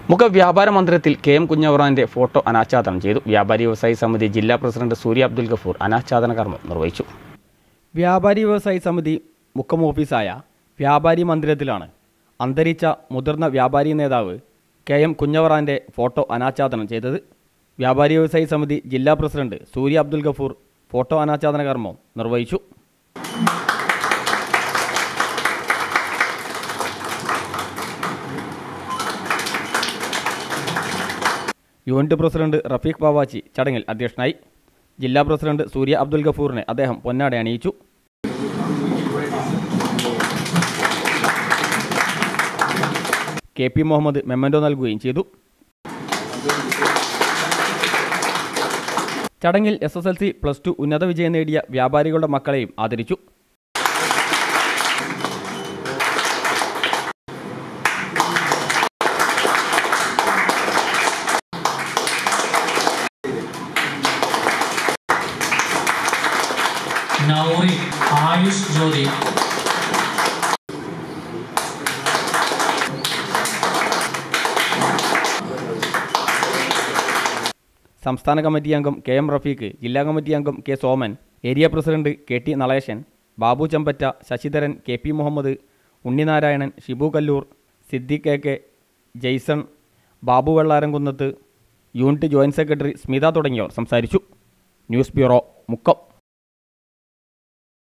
മുഖ വ്യാപാര മന്ദിരത്തിൽ കെ എം കുഞ്ഞവറാന്റെ ഫോട്ടോ അനാച്ഛാദനം ചെയ്തു വ്യാപാരി വ്യവസായി സമിതി ജില്ലാ പ്രസിഡന്റ് സൂര്യ അബ്ദുൽ ഗഫൂർ അനാച്ഛാദന കർമ്മം നിർവഹിച്ചു വ്യാപാരി വ്യവസായി സമിതി മുഖം ഓഫീസായ വ്യാപാരി മന്ദിരത്തിലാണ് അന്തരിച്ച മുതിർന്ന വ്യാപാരി നേതാവ് കെ എം കുഞ്ഞവറാന്റെ ഫോട്ടോ അനാച്ഛാദനം ചെയ്തത് വ്യാപാരി വ്യവസായി സമിതി ജില്ലാ പ്രസിഡന്റ് സൂര്യ അബ്ദുൽ ഗഫൂർ ഫോട്ടോ അനാച്ഛാദന കർമ്മം നിർവഹിച്ചു യൂണിറ്റ് പ്രസിഡന്റ് റഫീഖ് ബാവാച്ചി ചടങ്ങിൽ അധ്യക്ഷനായി ജില്ലാ പ്രസിഡന്റ് സൂര്യ അബ്ദുൽ ഗഫൂറിനെ അദ്ദേഹം പൊന്നാട അണിയിച്ചു കെ പി മുഹമ്മദ് മെമ്മൻഡോ നൽകുകയും ചെയ്തു ചടങ്ങിൽ S S L C plus two ഉന്നത വിജയം നേടിയ വ്യാപാരികളുടെ മക്കളെയും ആദരിച്ചു നൗറി ആയുഷ് ജ്യോതി സംസ്ഥാന കമ്മിറ്റി അംഗം കെ എം റഫീഖ് ജില്ലാ കമ്മിറ്റി അംഗം K Soman area president K T Nalesan Babu Chambatta Sasidharan K P Muhammad Unninarayanan Shibu Kallur Siddique K K Jaison Babu Vellaramkunnath unit joint secretary Smitha തുടങ്ങിയവർ സംസാരിച്ചു ന്യൂസ് ബ്യൂറോ മുക്കം